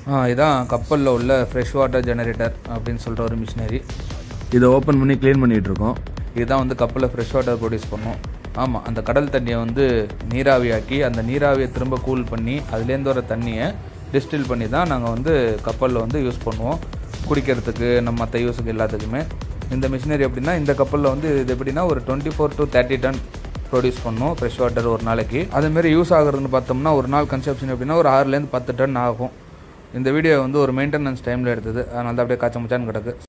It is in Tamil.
ஆ இதான் கப்பலில் உள்ள ஃப்ரெஷ் வாட்டர் ஜெனரேட்டர் அப்படின்னு சொல்கிற ஒரு மிஷினரி இதை ஓப்பன் பண்ணி க்ளீன் பண்ணிகிட்டு இருக்கோம் இதுதான் வந்து கப்பலில் ஃப்ரெஷ் வாட்டர் ப்ரொடியூஸ் பண்ணும் ஆமாம் அந்த கடல் தண்ணியை வந்து நீராவியாக்கி அந்த நீராவியை திரும்ப கூல் பண்ணி அதுலேருந்து வர தண்ணியை டிஸ்டில் பண்ணி தான் நாங்கள் வந்து கப்பலில் வந்து யூஸ் பண்ணுவோம் குடிக்கிறதுக்கு நம்ம மற்ற யூஸுக்கு எல்லாத்துக்குமே இந்த மிஷினரி எப்படின்னா இந்த கப்பலில் வந்து இது எப்படின்னா ஒரு twenty four to thirty ton produce பண்ணும் ஃப்ரெஷ் வாட்டர் ஒரு நாளைக்கு அதேமாரி யூஸ் ஆகுறதுன்னு பார்த்தோம்னா ஒரு நாள் கன்சப்ஷன் எப்படின்னா ஒரு ஆறுலேருந்து பத்து டன் ஆகும் இந்த வீடியோ வந்து ஒரு மெயின்டெனன்ஸ் டைமில் எடுத்தது அதனால தான் அப்படியே காய்ச்ச முச்சான்னு கிடக்கு